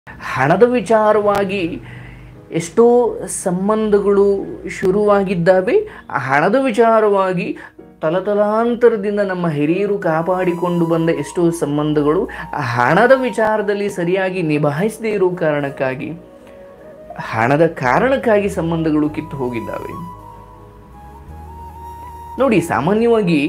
ಹಣದ ವಿಚಾರವಾಗಿ ಎಷ್ಟೋ ಸಂಬಂಧಗಳು ಶುರುವಾಗಿದ್ದಾವೆ ಆ ಹಣದ ವಿಚಾರವಾಗಿ ತಲತಲಾಂತರದಿಂದ ನಮ್ಮ ಹಿರಿಯರು ಕಾಪಾಡಿಕೊಂಡು ಬಂದ ಎಷ್ಟೋ ಸಂಬಂಧಗಳು ಆ ಹಣದ ವಿಚಾರದಲ್ಲಿ ಸರಿಯಾಗಿ ನಿಭಾಯಿಸದೇ ಇರೋ ಕಾರಣಕ್ಕಾಗಿ ಹಣದ ಕಾರಣಕ್ಕಾಗಿ ಸಂಬಂಧಗಳು ಕಿತ್ತು ಹೋಗಿದ್ದಾವೆ ನೋಡಿ ಸಾಮಾನ್ಯವಾಗಿ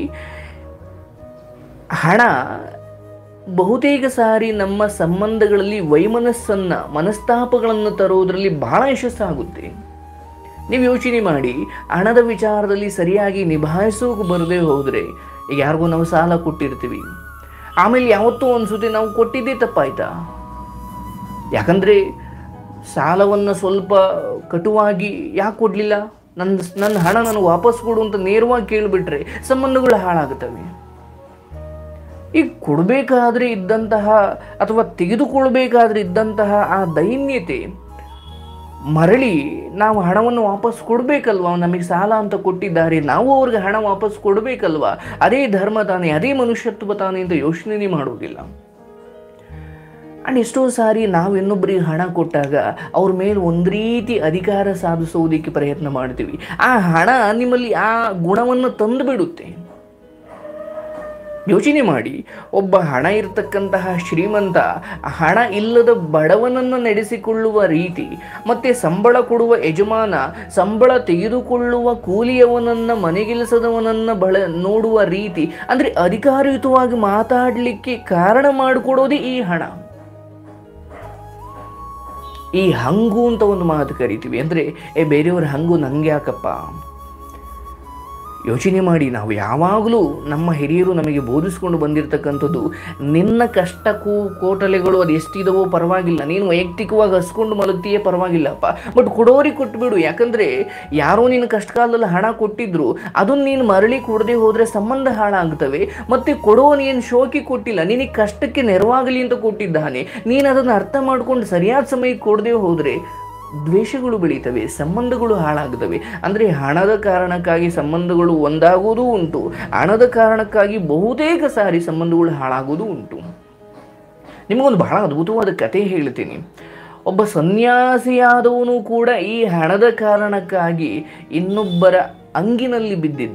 ಹಣ ಬಹುತೇಕ ಸಾರಿ ನಮ್ಮ ಸಂಬಂಧಗಳಲ್ಲಿ ವೈಮನಸ್ಸನ್ನ ಮನಸ್ತಾಪಗಳನ್ನು ತರುವುದರಲ್ಲಿ ಬಹಳ ಯಶಸ್ಸಾಗುತ್ತೆ ನೀವು ಯೋಚನೆ ಮಾಡಿ ಹಣದ ವಿಚಾರದಲ್ಲಿ ಸರಿಯಾಗಿ ನಿಭಾಯಿಸೋಕೆ ಬರದೇ ಹೋದರೆ ಈಗ ಯಾರಿಗೂ ನಾವು ಸಾಲ ಕೊಟ್ಟಿರ್ತೀವಿ ಆಮೇಲೆ ಯಾವತ್ತೂ ಅನ್ಸುತ್ತೆ ನಾವು ಕೊಟ್ಟಿದ್ದೇ ತಪ್ಪಾಯ್ತಾ ಯಾಕಂದರೆ ಸಾಲವನ್ನು ಸ್ವಲ್ಪ ಕಟುವಾಗಿ ಯಾಕೆ ಕೊಡಲಿಲ್ಲ ನನ್ನ ನನ್ನ ಹಣ ನನಗೆ ವಾಪಸ್ ಕೊಡು ಅಂತ ನೇರವಾಗಿ ಕೇಳಿಬಿಟ್ರೆ ಸಂಬಂಧಗಳು ಹಾಳಾಗುತ್ತವೆ ಈಗ ಕೊಡಬೇಕಾದ್ರೆ ಇದ್ದಂತಹ ಅಥವಾ ತೆಗೆದುಕೊಳ್ಬೇಕಾದ್ರೆ ಇದ್ದಂತಹ ಆ ದೈನ್ಯತೆ ಮರಳಿ ನಾವು ಹಣವನ್ನು ವಾಪಸ್ ಕೊಡಬೇಕಲ್ವಾ ನಮಗೆ ಸಾಲ ಅಂತ ಕೊಟ್ಟಿದ್ದಾರೆ ನಾವು ಅವ್ರಿಗೆ ಹಣ ವಾಪಸ್ ಕೊಡಬೇಕಲ್ವಾ ಅದೇ ಧರ್ಮ ತಾನೇ ಅದೇ ಮನುಷ್ಯತ್ವ ತಾನೇ ಅಂತ ಯೋಚನೆ ಮಾಡುವುದಿಲ್ಲ ಆ್ಯಂಡ್ ಎಷ್ಟೋ ಸಾರಿ ನಾವು ಇನ್ನೊಬ್ಬರಿಗೆ ಹಣ ಕೊಟ್ಟಾಗ ಅವ್ರ ಮೇಲೆ ಒಂದು ರೀತಿ ಅಧಿಕಾರ ಸಾಧಿಸೋದಕ್ಕೆ ಪ್ರಯತ್ನ ಮಾಡ್ತೀವಿ ಆ ಹಣ ನಿಮ್ಮಲ್ಲಿ ಆ ಗುಣವನ್ನು ತಂದು ಬಿಡುತ್ತೆ ಯೋಚನೆ ಮಾಡಿ ಒಬ್ಬ ಹಣ ಇರತಕ್ಕಂತಹ ಶ್ರೀಮಂತ ಹಣ ಇಲ್ಲದ ಬಡವನನ್ನು ನಡೆಸಿಕೊಳ್ಳುವ ರೀತಿ ಮತ್ತೆ ಸಂಬಳ ಕೊಡುವ ಯಜಮಾನ ಸಂಬಳ ತೆಗೆದುಕೊಳ್ಳುವ ಕೂಲಿಯವನನ್ನ ಮನೆಗೆಲಸದವನನ್ನ ಬಳ ನೋಡುವ ರೀತಿ ಅಂದ್ರೆ ಅಧಿಕಾರಯುತವಾಗಿ ಮಾತಾಡಲಿಕ್ಕೆ ಕಾರಣ ಮಾಡಿಕೊಡೋದೇ ಈ ಹಣ ಈ ಹಂಗು ಅಂತ ಒಂದು ಮಾತು ಕರಿತೀವಿ ಅಂದರೆ ಏ ಬೇರೆಯವ್ರ ಹಂಗು ನಂಗೆ ಯಾಕಪ್ಪ ಯೋಚನೆ ಮಾಡಿ ನಾವು ಯಾವಾಗಲೂ ನಮ್ಮ ಹಿರಿಯರು ನಮಗೆ ಬೋಧಿಸ್ಕೊಂಡು ಬಂದಿರತಕ್ಕಂಥದ್ದು ನಿನ್ನ ಕಷ್ಟಕ್ಕೂ ಕೋಟಲೆಗಳು ಅದು ಎಷ್ಟಿದವೋ ಪರವಾಗಿಲ್ಲ ನೀನು ವೈಯಕ್ತಿಕವಾಗಿ ಹಸ್ಕೊಂಡು ಮಲಗ್ತೀಯೇ ಪರವಾಗಿಲ್ಲಪ್ಪ ಬಟ್ ಕೊಡೋರಿಗೆ ಕೊಟ್ಬಿಡು ಯಾಕಂದರೆ ಯಾರೋ ನಿನ್ನ ಕಷ್ಟಕಾಲದಲ್ಲಿ ಹಣ ಕೊಟ್ಟಿದ್ರು ಅದನ್ನು ನೀನು ಮರಳಿ ಕೊಡದೆ ಹೋದರೆ ಸಂಬಂಧ ಹಾಳಾಗ್ತವೆ ಮತ್ತು ಕೊಡೋನು ಏನು ಶೋಕಿ ಕೊಟ್ಟಿಲ್ಲ ನಿನಗೆ ಕಷ್ಟಕ್ಕೆ ನೆರವಾಗಲಿ ಅಂತ ಕೊಟ್ಟಿದ್ದಾನೆ ನೀನು ಅದನ್ನು ಅರ್ಥ ಮಾಡ್ಕೊಂಡು ಸರಿಯಾದ ಸಮಯಕ್ಕೆ ಕೊಡದೆ ಹೋದರೆ ದ್ವೇಷಗಳು ಬೆಳೀತವೆ ಸಂಬಂಧಗಳು ಹಾಳಾಗ್ತವೆ ಅಂದರೆ ಹಣದ ಕಾರಣಕ್ಕಾಗಿ ಸಂಬಂಧಗಳು ಒಂದಾಗುವುದೂ ಉಂಟು ಹಣದ ಕಾರಣಕ್ಕಾಗಿ ಬಹುತೇಕ ಸಾರಿ ಸಂಬಂಧಗಳು ಹಾಳಾಗುವುದೂ ಉಂಟು ನಿಮಗೊಂದು ಬಹಳ ಅದ್ಭುತವಾದ ಕತೆ ಹೇಳ್ತೀನಿ ಒಬ್ಬ ಸನ್ಯಾಸಿಯಾದವನು ಕೂಡ ಈ ಹಣದ ಕಾರಣಕ್ಕಾಗಿ ಇನ್ನೊಬ್ಬರ ಅಂಗಿನಲ್ಲಿ ಬಿದ್ದಿದ್ದ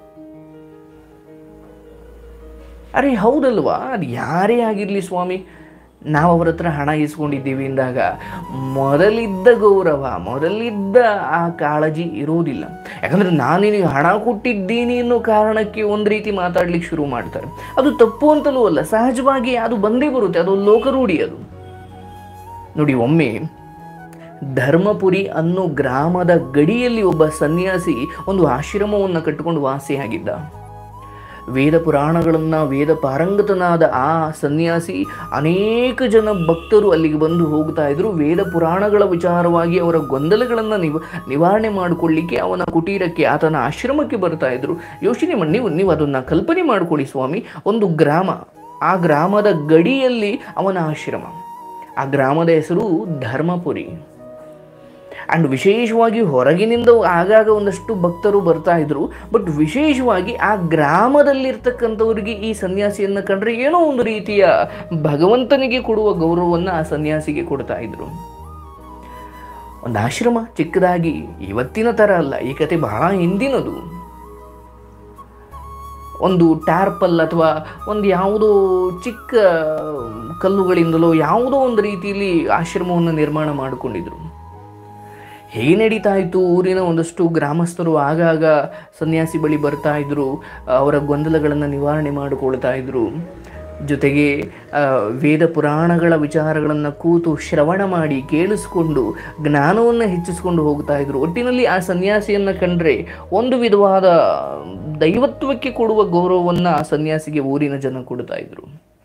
ಅರೆ ಹೌದಲ್ವಾ ಅದು ಯಾರೇ ಆಗಿರಲಿ ಸ್ವಾಮಿ ನಾವು ಅವ್ರ ಹತ್ರ ಹಣ ಇಸ್ಕೊಂಡಿದ್ದೀವಿ ಅಂದಾಗ ಮೊದಲಿದ್ದ ಗೌರವ ಮೊದಲಿದ್ದ ಆ ಕಾಳಜಿ ಇರೋದಿಲ್ಲ ಯಾಕಂದರೆ ನಾನು ನಿನಗೆ ಹಣ ಕೊಟ್ಟಿದ್ದೀನಿ ಅನ್ನೋ ಕಾರಣಕ್ಕೆ ಒಂದು ರೀತಿ ಮಾತಾಡ್ಲಿಕ್ಕೆ ಶುರು ಮಾಡ್ತಾರೆ ಅದು ತಪ್ಪು ಅಂತಲೂ ಅಲ್ಲ ಸಹಜವಾಗಿ ಅದು ಬಂದೇ ಬರುತ್ತೆ ಅದು ಲೋಕರೂಢಿ ಅದು ನೋಡಿ ಒಮ್ಮೆ ಧರ್ಮಪುರಿ ಅನ್ನೋ ಗ್ರಾಮದ ಗಡಿಯಲ್ಲಿ ಒಬ್ಬ ಸನ್ಯಾಸಿ ಒಂದು ಆಶ್ರಮವನ್ನು ಕಟ್ಟಿಕೊಂಡು ವಾಸಿಯಾಗಿದ್ದ ವೇದ ಪುರಾಣಗಳನ್ನು ವೇದ ಪಾರಂಗತನಾದ ಆ ಸನ್ಯಾಸಿ ಅನೇಕ ಜನ ಭಕ್ತರು ಅಲ್ಲಿಗೆ ಬಂದು ಹೋಗ್ತಾ ಇದ್ರು ವೇದ ಪುರಾಣಗಳ ವಿಚಾರವಾಗಿ ಅವರ ಗೊಂದಲಗಳನ್ನು ನಿವ ನಿವಾರಣೆ ಮಾಡಿಕೊಳ್ಳಿಕ್ಕೆ ಅವನ ಕುಟೀರಕ್ಕೆ ಆತನ ಆಶ್ರಮಕ್ಕೆ ಬರ್ತಾ ಇದ್ರು ಯೋಚನೆ ಮಾಡಿ ನೀವು ನೀವು ಅದನ್ನು ಕಲ್ಪನೆ ಮಾಡಿಕೊಳ್ಳಿ ಸ್ವಾಮಿ ಒಂದು ಗ್ರಾಮ ಆ ಗ್ರಾಮದ ಗಡಿಯಲ್ಲಿ ಅವನ ಆಶ್ರಮ ಆ ಗ್ರಾಮದ ಹೆಸರು ಧರ್ಮಪುರಿ ಆ್ಯಂಡ್ ವಿಶೇಷವಾಗಿ ಹೊರಗಿನಿಂದ ಆಗಾಗ ಒಂದಷ್ಟು ಭಕ್ತರು ಬರ್ತಾ ಇದ್ರು ಬಟ್ ವಿಶೇಷವಾಗಿ ಆ ಗ್ರಾಮದಲ್ಲಿರ್ತಕ್ಕಂಥವ್ರಿಗೆ ಈ ಸನ್ಯಾಸಿಯನ್ನು ಕಂಡ್ರೆ ಏನೋ ಒಂದು ರೀತಿಯ ಭಗವಂತನಿಗೆ ಕೊಡುವ ಗೌರವವನ್ನು ಆ ಸನ್ಯಾಸಿಗೆ ಕೊಡ್ತಾ ಇದ್ರು ಒಂದು ಆಶ್ರಮ ಚಿಕ್ಕದಾಗಿ ಇವತ್ತಿನ ಥರ ಅಲ್ಲ ಈ ಕತೆ ಬಹಳ ಹಿಂದಿನದು ಒಂದು ಟ್ಯಾರ್ಪಲ್ ಅಥವಾ ಒಂದು ಯಾವುದೋ ಚಿಕ್ಕ ಕಲ್ಲುಗಳಿಂದಲೋ ಯಾವುದೋ ಒಂದು ರೀತಿಯಲ್ಲಿ ಆಶ್ರಮವನ್ನು ನಿರ್ಮಾಣ ಮಾಡಿಕೊಂಡಿದ್ರು ಹೇಗೆ ನಡೀತಾ ಇತ್ತು ಊರಿನ ಒಂದಷ್ಟು ಗ್ರಾಮಸ್ಥರು ಆಗಾಗ ಸನ್ಯಾಸಿ ಬಳಿ ಬರ್ತಾ ಇದ್ರು ಅವರ ಗೊಂದಲಗಳನ್ನು ನಿವಾರಣೆ ಮಾಡಿಕೊಳ್ತಾ ಇದ್ರು ಜೊತೆಗೆ ಆ, ವೇದ ಪುರಾಣಗಳ ವಿಚಾರಗಳನ್ನು ಕೂತು ಶ್ರವಣ ಮಾಡಿ ಕೇಳಿಸ್ಕೊಂಡು ಜ್ಞಾನವನ್ನು ಹೆಚ್ಚಿಸ್ಕೊಂಡು ಹೋಗ್ತಾ ಇದ್ರು ಒಟ್ಟಿನಲ್ಲಿ ಆ ಸನ್ಯಾಸಿಯನ್ನು ಕಂಡ್ರೆ ಒಂದು ವಿಧವಾದ ದೈವತ್ವಕ್ಕೆ ಕೊಡುವ ಗೌರವವನ್ನು ಆ ಸನ್ಯಾಸಿಗೆ ಊರಿನ ಜನ ಕೊಡ್ತಾ ಇದ್ರು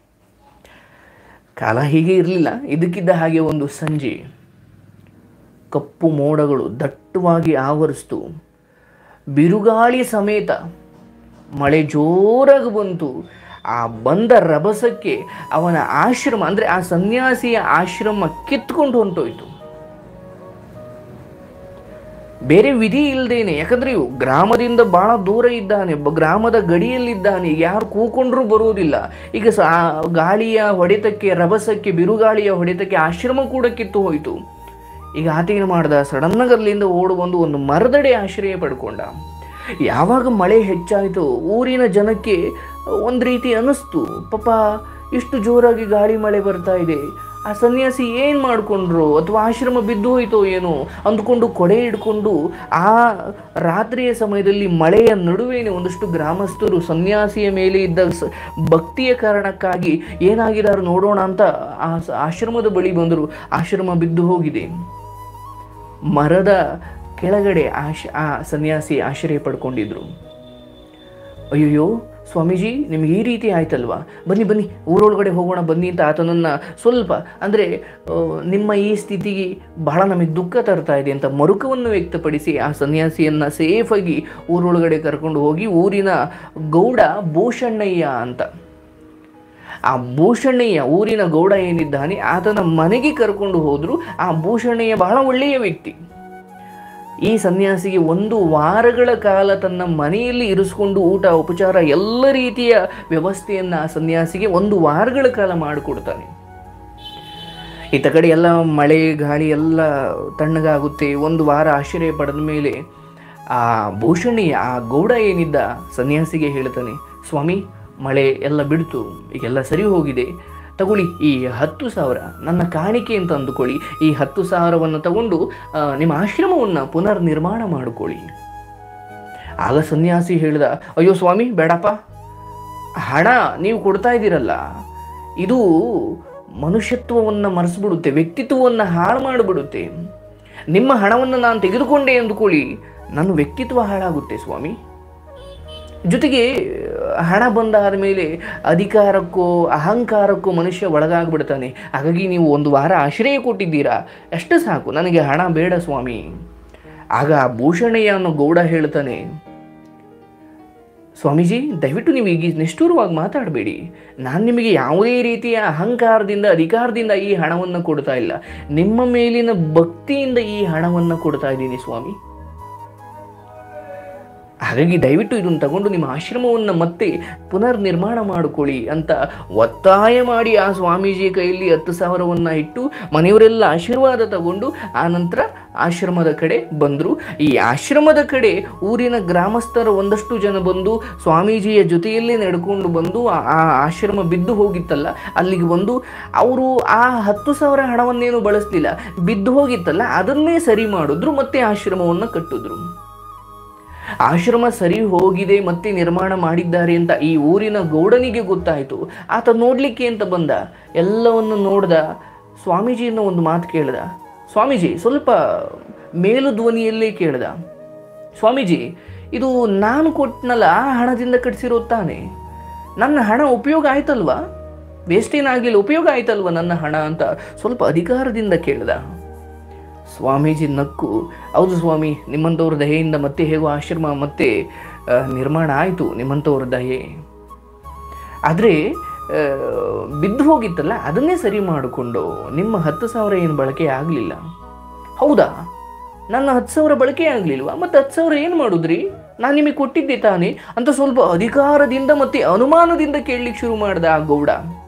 ಕಾಲ ಹೀಗೆ ಇರಲಿಲ್ಲ ಇದಕ್ಕಿದ್ದ ಹಾಗೆ ಒಂದು ಸಂಜೆ ಕಪ್ಪು ಮೋಡಗಳು ದಟ್ಟವಾಗಿ ಆವರಿಸ್ತು ಬಿರುಗಾಳಿ ಸಮೇತ ಮಳೆ ಜೋರಾಗಿ ಬಂತು ಆ ಬಂದ ರಭಸಕ್ಕೆ ಅವನ ಆಶ್ರಮ ಅಂದರೆ ಆ ಸನ್ಯಾಸಿಯ ಆಶ್ರಮ ಕಿತ್ಕೊಂಡು ಹೊಂಟೋಯ್ತು ಬೇರೆ ವಿಧಿ ಇಲ್ಲದೇನೆ ಯಾಕಂದ್ರೆ ಇವು ಗ್ರಾಮದಿಂದ ಬಹಳ ದೂರ ಇದ್ದಾನೆ ಬ- ಗ್ರಾಮದ ಗಡಿಯಲ್ಲಿದ್ದಾನೆ ಈಗ ಯಾರು ಕೂಕೊಂಡ್ರೂ ಬರುವುದಿಲ್ಲ ಈಗ ಸ ಆ ಗಾಳಿಯ ಹೊಡೆತಕ್ಕೆ ರಭಸಕ್ಕೆ ಬಿರುಗಾಳಿಯ ಹೊಡೆತಕ್ಕೆ ಆಶ್ರಮ ಕೂಡ ಕಿತ್ತು ಹೋಯಿತು ಈಗ ಆತ ಏನು ಮಾಡ್ದ ಸಡನ್ನಾಗಿ ಅಲ್ಲಿಂದ ಓಡು ಬಂದು ಒಂದು ಮರದಡೆ ಆಶ್ರಯ ಪಡ್ಕೊಂಡ ಯಾವಾಗ ಮಳೆ ಹೆಚ್ಚಾಯಿತು ಊರಿನ ಜನಕ್ಕೆ ಒಂದು ರೀತಿ ಅನ್ನಿಸ್ತು ಪಾಪ ಇಷ್ಟು ಜೋರಾಗಿ ಗಾಳಿ ಮಳೆ ಬರ್ತಾ ಇದೆ ಆ ಸನ್ಯಾಸಿ ಏನು ಮಾಡಿಕೊಂಡ್ರು ಅಥವಾ ಆಶ್ರಮ ಬಿದ್ದು ಹೋಯ್ತೋ ಏನೋ ಅಂದ್ಕೊಂಡು ಕೊಡೆ ಹಿಡ್ಕೊಂಡು ಆ ರಾತ್ರಿಯ ಸಮಯದಲ್ಲಿ ಮಳೆಯ ನಡುವೆನೇ ಒಂದಷ್ಟು ಗ್ರಾಮಸ್ಥರು ಸನ್ಯಾಸಿಯ ಮೇಲೆ ಇದ್ದ ಸ- ಭಕ್ತಿಯ ಕಾರಣಕ್ಕಾಗಿ ಏನಾಗಿದ್ದಾರೆ ನೋಡೋಣ ಅಂತ ಆ ಸ- ಆಶ್ರಮದ ಬಳಿ ಬಂದರು ಆಶ್ರಮ ಬಿದ್ದು ಹೋಗಿದೆ ಮರದ ಕೆಳಗಡೆ ಆಶ ಆ ಸನ್ಯಾಸಿ ಆಶ್ರಯ ಪಡ್ಕೊಂಡಿದ್ರು ಅಯ್ಯಯ್ಯೋ ಸ್ವಾಮೀಜಿ ನಿಮ್ಗೆ ಈ ರೀತಿ ಆಯ್ತಲ್ವಾ ಬನ್ನಿ ಬನ್ನಿ ಊರೊಳಗಡೆ ಹೋಗೋಣ ಬನ್ನಿ ಅಂತ ಆತನನ್ನು ಸ್ವಲ್ಪ ಅಂದರೆ ನಿಮ್ಮ ಈ ಸ್ಥಿತಿಗೆ ಬಹಳ ನಮಗೆ ದುಃಖ ತರ್ತಾ ಇದೆ ಅಂತ ಮರುಕವನ್ನು ವ್ಯಕ್ತಪಡಿಸಿ ಆ ಸನ್ಯಾಸಿಯನ್ನು ಸೇಫಾಗಿ ಊರೊಳಗಡೆ ಕರ್ಕೊಂಡು ಹೋಗಿ ಊರಿನ ಗೌಡ ಭೂಷಣ್ಣಯ್ಯ ಅಂತ ಆ ಭೂಷಣ್ಣಯ್ಯ ಊರಿನ ಗೌಡ ಏನಿದ್ದಾನೆ ಆತನ ಮನೆಗೆ ಕರ್ಕೊಂಡು ಹೋದ್ರು ಆ ಭೂಷಣ್ಣಯ್ಯ ಬಹಳ ಒಳ್ಳೆಯ ವ್ಯಕ್ತಿ ಈ ಸನ್ಯಾಸಿಗೆ ಒಂದು ವಾರಗಳ ಕಾಲ ತನ್ನ ಮನೆಯಲ್ಲಿ ಇರಿಸ್ಕೊಂಡು ಊಟ ಉಪಚಾರ ಎಲ್ಲ ರೀತಿಯ ವ್ಯವಸ್ಥೆಯನ್ನು ಆ ಸನ್ಯಾಸಿಗೆ ಒಂದು ವಾರಗಳ ಕಾಲ ಮಾಡಿಕೊಡ್ತಾನೆ ಇತ್ತ ಕಡೆ ಎಲ್ಲ ಮಳೆ ಗಾಳಿ ಎಲ್ಲ ತಣ್ಣಗಾಗುತ್ತೆ ಒಂದು ವಾರ ಆಶ್ರಯ ಪಡೆದ ಮೇಲೆ ಆ ಭೂಷಣಿಯ ಆ ಗೌಡ ಏನಿದ್ದ ಸನ್ಯಾಸಿಗೆ ಹೇಳ್ತಾನೆ ಸ್ವಾಮಿ ಮಳೆ ಎಲ್ಲ ಬಿಡ್ತು ಈಗೆಲ್ಲ ಸರಿ ಹೋಗಿದೆ ತಗೊಳ್ಳಿ ಈ ಹತ್ತು ಸಾವಿರ ನನ್ನ ಕಾಣಿಕೆ ಅಂತ ಅಂದುಕೊಳ್ಳಿ ಈ ಹತ್ತು ಸಾವಿರವನ್ನು ತಗೊಂಡು ಆ, ನಿಮ್ಮ ಆಶ್ರಮವನ್ನು ಪುನರ್ ನಿರ್ಮಾಣ ಮಾಡಿಕೊಳ್ಳಿ ಆಗ ಸನ್ಯಾಸಿ ಹೇಳಿದ ಅಯ್ಯೋ ಸ್ವಾಮಿ ಬೇಡಪ್ಪ ಹಣ ನೀವು ಕೊಡ್ತಾ ಇದ್ದೀರಲ್ಲ ಇದು ಮನುಷ್ಯತ್ವವನ್ನು ಮರೆಸ್ಬಿಡುತ್ತೆ ವ್ಯಕ್ತಿತ್ವವನ್ನು ಹಾಳು ಮಾಡಿಬಿಡುತ್ತೆ ನಿಮ್ಮ ಹಣವನ್ನು ನಾನು ತೆಗೆದುಕೊಂಡೆ ಅಂದುಕೊಳ್ಳಿ ನನ್ನ ವ್ಯಕ್ತಿತ್ವ ಹಾಳಾಗುತ್ತೆ ಸ್ವಾಮಿ ಜೊತೆಗೆ ಹಣ ಬಂದಾದ ಮೇಲೆ ಅಧಿಕಾರಕ್ಕೋ ಅಹಂಕಾರಕ್ಕೋ ಮನುಷ್ಯ ಒಳಗಾಗ್ಬಿಡ್ತಾನೆ ಹಾಗಾಗಿ ನೀವು ಒಂದು ವಾರ ಆಶ್ರಯ ಕೊಟ್ಟಿದ್ದೀರಾ ಅಷ್ಟು ಸಾಕು ನನಗೆ ಹಣ ಬೇಡ ಸ್ವಾಮಿ ಆಗ ಆ ಭೂಷಣಯ್ಯ ಅನ್ನೋ ಗೌಡ ಹೇಳ್ತಾನೆ ಸ್ವಾಮೀಜಿ ದಯವಿಟ್ಟು ನೀವು ಈಗ ನಿಷ್ಠೂರವಾಗಿ ಮಾತಾಡಬೇಡಿ ನಾನು ನಿಮಗೆ ಯಾವುದೇ ರೀತಿಯ ಅಹಂಕಾರದಿಂದ ಅಧಿಕಾರದಿಂದ ಈ ಹಣವನ್ನು ಕೊಡ್ತಾ ಇಲ್ಲ ನಿಮ್ಮ ಮೇಲಿನ ಭಕ್ತಿಯಿಂದ ಈ ಹಣವನ್ನು ಕೊಡ್ತಾ ಇದ್ದೀನಿ ಸ್ವಾಮಿ ಹಾಗಾಗಿ ದಯವಿಟ್ಟು ಇದನ್ನು ತಗೊಂಡು ನಿಮ್ಮ ಆಶ್ರಮವನ್ನು ಮತ್ತೆ ಪುನರ್ ನಿರ್ಮಾಣ ಮಾಡಿಕೊಳ್ಳಿ ಅಂತ ಒತ್ತಾಯ ಮಾಡಿ ಆ ಸ್ವಾಮೀಜಿಯ ಕೈಯಲ್ಲಿ ಹತ್ತು ಸಾವಿರವನ್ನು ಇಟ್ಟು ಮನೆಯವರೆಲ್ಲ ಆಶೀರ್ವಾದ ತಗೊಂಡು ಆ ನಂತರ ಆಶ್ರಮದ ಕಡೆ ಬಂದರು ಈ ಆಶ್ರಮದ ಕಡೆ ಊರಿನ ಗ್ರಾಮಸ್ಥರ ಒಂದಷ್ಟು ಜನ ಬಂದು ಸ್ವಾಮೀಜಿಯ ಜೊತೆಯಲ್ಲೇ ನಡ್ಕೊಂಡು ಬಂದು ಆ ಆ ಆಶ್ರಮ ಬಿದ್ದು ಹೋಗಿತ್ತಲ್ಲ ಅಲ್ಲಿಗೆ ಬಂದು ಅವರು ಆ ಹತ್ತು ಸಾವಿರ ಹಣವನ್ನೇನು ಬಳಸಲಿಲ್ಲ ಬಿದ್ದು ಹೋಗಿತ್ತಲ್ಲ ಅದನ್ನೇ ಸರಿ ಮಾಡಿದ್ರು ಮತ್ತೆ ಆಶ್ರಮವನ್ನು ಕಟ್ಟಿದ್ರು ಆಶ್ರಮ ಸರಿ ಹೋಗಿದೆ ಮತ್ತೆ ನಿರ್ಮಾಣ ಮಾಡಿದ್ದಾರೆ ಅಂತ ಈ ಊರಿನ ಗೌಡನಿಗೆ ಗೊತ್ತಾಯಿತು ಆತ ನೋಡ್ಲಿಕ್ಕೆ ಅಂತ ಬಂದ ಎಲ್ಲವನ್ನು ನೋಡ್ದ ಸ್ವಾಮೀಜಿಯನ್ನು ಒಂದು ಮಾತು ಕೇಳ್ದ ಸ್ವಾಮೀಜಿ ಸ್ವಲ್ಪ ಮೇಲು ಧ್ವನಿಯಲ್ಲೇ ಕೇಳ್ದ ಸ್ವಾಮೀಜಿ ಇದು ನಾನು ಕೊಟ್ಟನಲ್ಲ ಆ ಹಣದಿಂದ ಕಟ್ಸಿರೋದು ತಾನೆ ನನ್ನ ಹಣ ಉಪಯೋಗ ಆಯ್ತಲ್ವಾ ವೇಸ್ಟ್ ಏನಾಗಲಿಲ್ಲ ಉಪಯೋಗ ಆಯ್ತಲ್ವಾ ನನ್ನ ಹಣ ಅಂತ ಸ್ವಲ್ಪ ಅಧಿಕಾರದಿಂದ ಕೇಳ್ದ ಸ್ವಾಮೀಜಿ ನಕ್ಕು ಹೌದು ಸ್ವಾಮಿ ನಿಮ್ಮಂಥವ್ರ ದಯೆಯಿಂದ ಮತ್ತೆ ಹೇಗೋ ಆಶ್ರಮ ಮತ್ತೆ ಆ, ನಿರ್ಮಾಣ ಆಯಿತು ನಿಮ್ಮಂಥವ್ರ ದಯೆ ಆದರೆ ಬಿದ್ದು ಹೋಗಿತ್ತಲ್ಲ ಅದನ್ನೇ ಸರಿ ಮಾಡಿಕೊಂಡು ನಿಮ್ಮ ಹತ್ತು ಸಾವಿರ ಏನು ಬಳಕೆ ಆಗಲಿಲ್ಲ ಹೌದಾ ನನ್ನ ಹತ್ತು ಸಾವಿರ ಬಳಕೆ ಆಗಲಿಲ್ವಾ ಮತ್ತು ಹತ್ತು ಸಾವಿರ ಏನು ಮಾಡಿದ್ರಿ ನಾನು ನಿಮಗೆ ಕೊಟ್ಟಿದ್ದೆ ತಾನೇ ಅಂತ ಸ್ವಲ್ಪ ಅಧಿಕಾರದಿಂದ ಮತ್ತು ಅನುಮಾನದಿಂದ ಕೇಳಲಿಕ್ಕೆ ಶುರು ಮಾಡ್ದ ಆ ಗೌಡ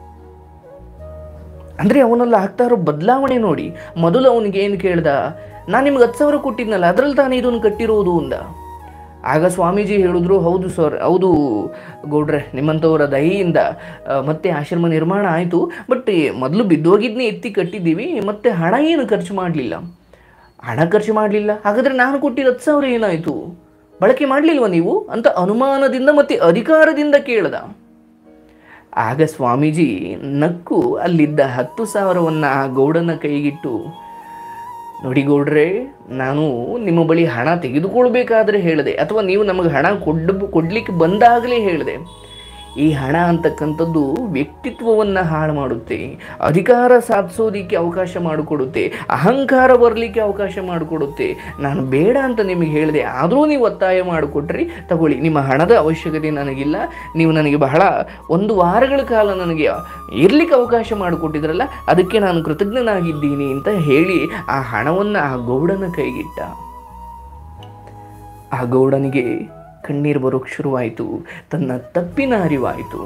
ಅಂದರೆ ಅವನಲ್ಲಿ ಆಗ್ತಾ ಇರೋ ಬದಲಾವಣೆ ನೋಡಿ ಮೊದಲು ಅವನಿಗೆ ಏನು ಕೇಳ್ದ ನಾನು ನಿಮ್ಗೆ ಹತ್ತು ಸಾವಿರ ಕೊಟ್ಟಿದ್ನಲ್ಲ ಅದರಲ್ಲಿ ತಾನೇ ಇದನ್ನು ಕಟ್ಟಿರೋದು ಅಂದ ಆಗ ಸ್ವಾಮೀಜಿ ಹೇಳಿದ್ರು ಹೌದು ಸರ್ ಹೌದು ಗೌಡ್ರೆ ನಿಮ್ಮಂಥವರ ದಯೆಯಿಂದ ಆ, ಮತ್ತೆ ಆಶ್ರಮ ನಿರ್ಮಾಣ ಆಯಿತು ಬಟ್ ಮೊದಲು ಬಿದ್ದೋಗಿದ್ನೇ ಎತ್ತಿ ಕಟ್ಟಿದ್ದೀವಿ ಮತ್ತೆ ಹಣ ಏನು ಖರ್ಚು ಮಾಡಲಿಲ್ಲ ಹಣ ಖರ್ಚು ಮಾಡಲಿಲ್ಲ ಹಾಗಾದರೆ ನಾನು ಕೊಟ್ಟಿದ್ದ ಹತ್ತು ಸಾವಿರ ಏನಾಯಿತು ಬಳಕೆ ಮಾಡಲಿಲ್ವ ನೀವು ಅಂತ ಅನುಮಾನದಿಂದ ಮತ್ತು ಅಧಿಕಾರದಿಂದ ಕೇಳ್ದ ಆಗ ಸ್ವಾಮೀಜಿ ನಕ್ಕು ಅಲ್ಲಿದ್ದ ಹತ್ತು ಸಾವಿರವನ್ನು ಆ ಗೌಡನ ಕೈಗಿಟ್ಟು ನೋಡಿ ಗೌಡ್ರೆ ನಾನು ನಿಮ್ಮ ಬಳಿ ಹಣ ತೆಗೆದುಕೊಳ್ಬೇಕಾದ್ರೆ ಹೇಳಿದೆ ಅಥವಾ ನೀವು ನಮಗೆ ಹಣ ಕೊಡ್ ಕೊಡ್ಲಿಕ್ಕೆ ಬಂದಾಗಲೇ ಹೇಳಿದೆ ಈ ಹಣ ಅಂತಕ್ಕಂಥದ್ದು ವ್ಯಕ್ತಿತ್ವವನ್ನು ಹಾಳು ಮಾಡುತ್ತೆ ಅಧಿಕಾರ ಸಾಧಿಸೋದಿಕ್ಕೆ ಅವಕಾಶ ಮಾಡಿಕೊಡುತ್ತೆ ಅಹಂಕಾರ ಬರಲಿಕ್ಕೆ ಅವಕಾಶ ಮಾಡಿಕೊಡುತ್ತೆ ನಾನು ಬೇಡ ಅಂತ ನಿಮಗೆ ಹೇಳಿದೆ ಆದರೂ ನೀವು ಒತ್ತಾಯ ಮಾಡಿಕೊಟ್ರಿ ತಗೊಳ್ಳಿ ನಿಮ್ಮ ಹಣದ ಅವಶ್ಯಕತೆ ನನಗಿಲ್ಲ ನೀವು ನನಗೆ ಬಹಳ ಒಂದು ವಾರಗಳ ಕಾಲ ನನಗೆ ಇರ್ಲಿಕ್ಕೆ ಅವಕಾಶ ಮಾಡಿಕೊಟ್ಟಿದ್ರಲ್ಲ ಅದಕ್ಕೆ ನಾನು ಕೃತಜ್ಞನಾಗಿದ್ದೀನಿ ಅಂತ ಹೇಳಿ ಆ ಹಣವನ್ನು ಆ ಗೌಡನ ಕೈಗಿಟ್ಟ ಆ ಗೌಡನಿಗೆ ಕಣ್ಣೀರು ಬರೋಕ್ಕೆ ಶುರುವಾಯಿತು ತನ್ನ ತಪ್ಪಿನ ಅರಿವಾಯಿತು